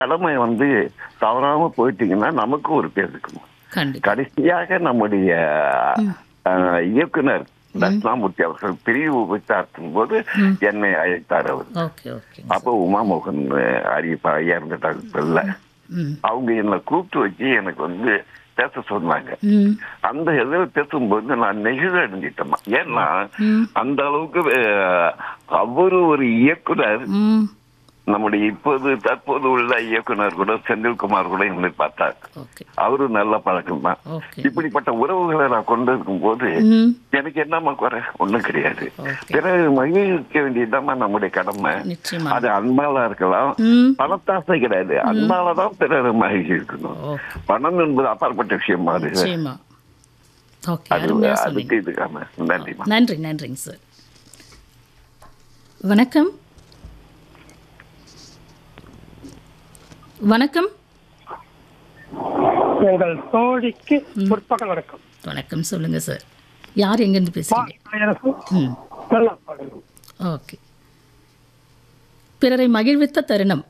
கடமை வந்து தவறாம போயிட்டீங்கன்னா நமக்கு ஒரு பேர் இருக்கும் கண்டிப்பா கடைசியாக நம்முடைய அஹ், இயக்குனர் தட்சிணாமூர்த்தி அவர்கள் பிரிவு விசாரிக்கும் போது என்னை அழைத்தார் அவர் ஓகே ஓகே அப்போ உமாமோகன் அஹ், அறிவிப்பா இறந்துட்டாங்க இல்ல ம் அவங்க என்னை கூப்பிட்டு வச்சு எனக்கு வந்து பேச சொன்னாங்க ம் அந்த இதில் பேசும்போது நான் நெகிழ அடைஞ்சிட்டேன் ஏன்னா ம். அந்த அளவுக்கு அஹ், அவரு ஒரு இயக்குனர் ம் நம்முடைய இப்போது தற்போது உள்ள இயக்குனர் கூட செந்தில்குமார் கூட என்னை பார்த்தார் ஓகே அவரு நல்ல பழக்கம் தான் ஓகே இப்படிப்பட்ட உறவுகளை நான் கொண்டு இருக்கும்போது ம் எனக்கு என்னம்மா குறை ஒண்ணும் கிடையாது ஓகே பிறகு மகிழ்விக்க வேண்டியதுதாம்மா நம்முடைய கடமை நிச்சயமா அது அன்பால இருக்கலாம் ம் பணத்தாசை கிடையாது அன்பாலதான் பிறர் மகிழ்ச்சி இருக்கணும் ஓகே பணம் என்பது அப்பாற்பட்ட விஷயம் அது நிச்சயமா ஓகே அது அருமையா சொன்னீங்க அதுக்கு இதுக்காம நன்றிமா நன்றி நன்றிங்க சார் வணக்கம் வணக்கம் எங்கள் தோழிக்கு முற்பகல் வணக்கம் வணக்கம் சொல்லுங்க சார் யார் எங்கேருந்து பேசுறீங்க அரசு ம் நல்லா பாடுங்க ஓகே பிறரை மகிழ்வித்த தருணம்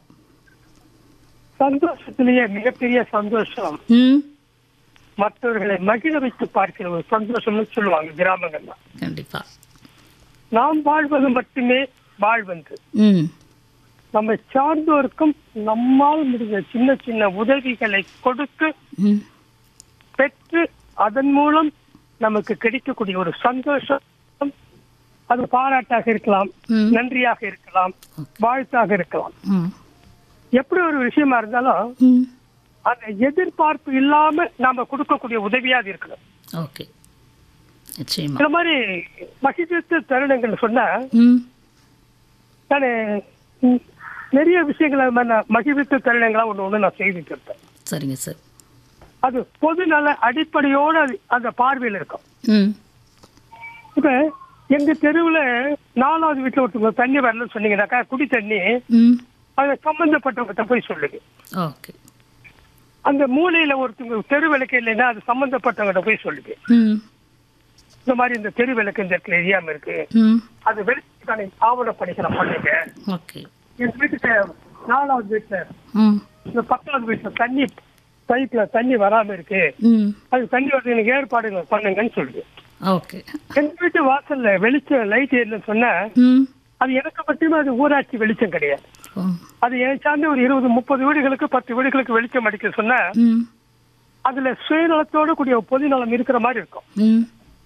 சந்தோஷத்திலேயே மிகப்பெரிய சந்தோஷம் ம் மற்றவர்களை மகிழ வைத்து பார்க்கிற ஒரு சந்தோஷம்னு சொல்லுவாங்க கிராமங்கள்ல கண்டிப்பா நாம் வாழ்வது மட்டுமே வாழ்வென்று ம் நம்மை சார்ந்தோருக்கும் நம்மால் முடிந்த சின்ன சின்ன உதவிகளை கொடுத்து ம் பெற்று அதன் மூலம் நமக்கு கிடைக்கக்கூடிய ஒரு சந்தோஷம் அது பாராட்டாக இருக்கலாம் ம். நன்றியாக இருக்கலாம் வாழ்த்தாக இருக்கலாம் ம் எப்படி ஒரு விஷயமா இருந்தாலும் ம் அந்த எதிர்பார்ப்பு இல்லாம நாம கொடுக்கக்கூடிய உதவியா அது இருக்கணும் ஓகே நிச்சயமா இந்த மாதிரி மகிழ்ச்சி தருணங்கள் சொன்னா ம் நான் நிறைய விஷயங்களை நான் மகிழ்வித்த தருணங்களா ஒண்ணு ஒண்ணு நான் செய்துட்டு இருப்பேன் சரிங்க சார் அது பொது நல அடிப்படையோட அது அந்த பார்வையில் இருக்கும் ம் இப்ப எங்க தெருவுல நாலாவது வீட்டுல ஒருத்தவங்க தண்ணி வரலன்னு சொன்னீங்கன்னாக்கா குடி தண்ணி ம் அதை சம்பந்தப்பட்டவங்கிட்ட போய் சொல்லுங்க ஓகே அந்த மூலையில ஒருத்தவங்க தெரு விளக்கு இல்லைன்னா அது சம்பந்தப்பட்டவங்கிட்ட போய் சொல்லுங்க ம் இந்த மாதிரி இந்த தெரு விளக்கு இந்த இடத்துல எரியாம இருக்கு ம் அது வெளிக்கான ஆவண பணிகளை பண்ணுங்க ஓகே எங்க வீட்டுக்கு நாலாவது வீட்டுல ம் இந்த பத்தாவது வீட்டுல தண்ணி பைப்ல தண்ணி வராம இருக்கு ம் அது தண்ணி வரது எனக்கு ஏற்பாடுகள் பண்ணுங்கன்னு சொல்லுது ஓகே எங்க வீட்டு வாசல்ல வெளிச்சம் லைட் ஏறலன்னு சொன்னா ம் அது எனக்கு மட்டுமே அது ஊராட்சி வெளிச்சம் கிடையாது ஓ அது என் சார்ந்த ஒரு இருபது முப்பது வீடுகளுக்கு பத்து வீடுகளுக்கு வெளிச்சம் அடிக்க சொன்னா ம் அதுல சுயநலத்தோட கூடிய ஒரு பொது நலம் இருக்கிற மாதிரி இருக்கும் ம்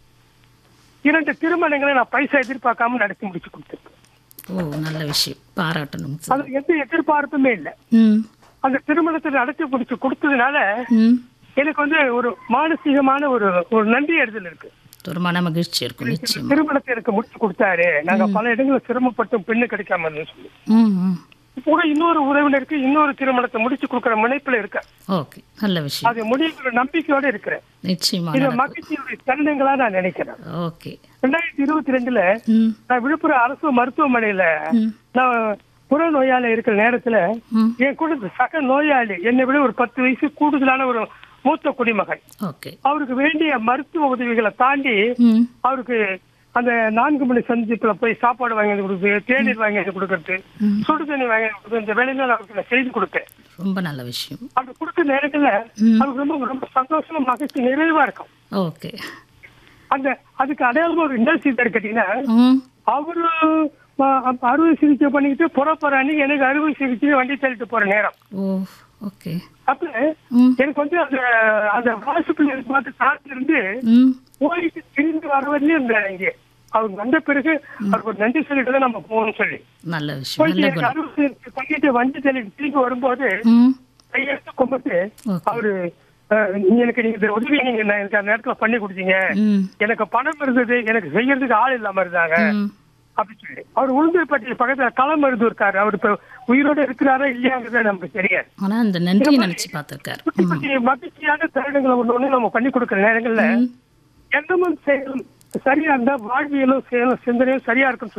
இரண்டு திருமணங்களை நான் பைசா எதிர்பார்க்காம நடத்தி முடிச்சு கொடுத்துருக்கேன் ஓ நல்ல விஷயம் பாராட்டணும் சார் அது எந்த எதிர்பார்ப்புமே இல்லை ம் அந்த திருமணத்தை நடத்தி முடிச்சு கொடுத்ததுனால ம் எனக்கு வந்து ஒரு மானசீகமான ஒரு ஒரு நன்றி அறிதல் இருக்கு ஒரு மன மகிழ்ச்சி இருக்கும் நிச்சயமா திருமணத்தை எனக்கு முடிச்சு கொடுத்தாரு நாங்க பல இடங்கள்ல சிரமப்பட்டும் பெண்ணு கிடைக்காம இருந்தோம்னு சொல்லி ம் ம் இப்போ இன்னொரு உறவினருக்கு இன்னொரு திருமணத்தை முடிச்சு கொடுக்கிற முனைப்புல இருக்க ஓகே நல்ல விஷயம் அது முடிவுற நம்பிக்கையோட இருக்கிறேன் நிச்சயமா இது நடக்கும் மகிழ்ச்சியுடைய தருணங்களா நான் நினைக்கிறேன் ஓகே ரெண்டாயிரத்தி இருபத்தி ரெண்டுல ம் நான் விழுப்புரம் அரசு மருத்துவமனையில ம் நான் புற நோயாளி இருக்கிற நேரத்துல ம் என் கூட சக நோயாளி என்னை விட ஒரு பத்து வயசு கூடுதலான ஒரு மூத்த குடிமகன் ஓகே அவருக்கு வேண்டிய மருத்துவ உதவிகளை தாண்டி ம் அவருக்கு அந்த நான்கு மணி சந்திப்புல போய் சாப்பாடு வாங்கி வந்து கொடுக்குறது தேநீர் வாங்கி வந்து கொடுக்கறது ம். சுடு தண்ணி வாங்கி வந்து கொடுக்குறது இந்த வேலையில அவருக்கு நான் செய்து கொடுத்தேன் ரொம்ப நல்ல விஷயம் அப்படி கொடுத்த நேரத்துல ம். அவருக்கு ரொம்ப ரொம்ப சந்தோஷமா மகிழ்ச்சி நிறைவா இருக்கும் ஓகே அந்த அதுக்கு அடையாளமா ஒரு என்ன செய்தாரு கேட்டீங்கன்னா ம் அவரு அ- அ- அறுவை சிகிச்சை பண்ணிக்கிட்டு புறப்படுற அன்னைக்கு எனக்கு அறுவை சிகிச்சை வண்டி தள்ளிட்டு போற நேரம் ஓ ஓகே அப்ப ம் எனக்கு வந்து அந்த அந்த வாசிப்பில் பார்த்து காத்திருந்து ம் போயிட்டு திரும்பி வர வரலையும் இருந்தாரு இங்கே அவர் வந்த பிறகு அவருக்கு ஒரு நன்றி சொல்லிட்டு தான் நம்ம போகணும்னு சொல்லி நல்ல விஷயம் போயிட்டு நல்ல எனக்கு குணம் அறுவை சிகிச்சை பண்ணிட்டு வண்டி தள்ளிட்டு திரும்பி வரும்போது ம் கையெழுத்து கும்பிட்டு ஓகே அவரு அஹ், நீ எனக்கு நீங்க இந்த உதவி நீங்க நான் எனக்கு அந்த நேரத்துல பண்ணி கொடுத்தீங்க ம் எனக்கு பணம் இருந்தது எனக்கு செய்யறதுக்கு ஆள் இல்லாம இருந்தாங்க ம் அப்படி சொல்லி அவர் உளுந்தூர்பட்டி பக்கத்துல களமருந்து இருக்காரு அவர் இப்ப உயிரோட இருக்கிறாரா இல்லையாங்கிறது நமக்கு தெரியாது ஆனா அந்த நன்றியை நினைச்சு பார்த்திருக்காரு குட்டி குட்டி மகிழ்ச்சியான தருணங்களை ஒண்ணு ஒண்ணு நம்ம பண்ணி கொடுக்கிற நேரங்கள்ல ம் எண்ணமும் செயலும் சரியா இருந்தா வாழ்வியலும் செயலும் சிந்தனையும் சரியா இருக்குன்னு சொல்லுவாங்க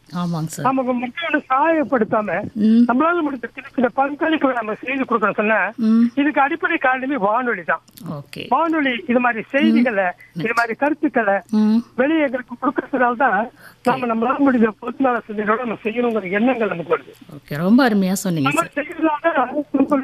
ஆமாங்க சார் நமக்கு மற்றவனை சகாயப்படுத்தாம ம் நம்மளால முடிஞ்ச சின்ன சின்ன பங்களிப்பு நம்ம செய்து கொடுக்கணும் சொன்னா ம் இதுக்கு அடிப்படை காரணமே வானொலி தான் ஓகே வானொலி இது மாதிரி செய்திகளை இது மாதிரி கருத்துக்களை ம் வெளியே எங்களுக்கு கொடுக்கறதுனால தான் நாம நம்மளால முடிஞ்ச பொதுநல சிந்தனையோட நம்ம செய்யணுங்கிற எண்ணங்கள் நமக்கு வருது ஓகே ரொம்ப அருமையாக சொன்னீங்க நம்ம சார் செய்யறதுனால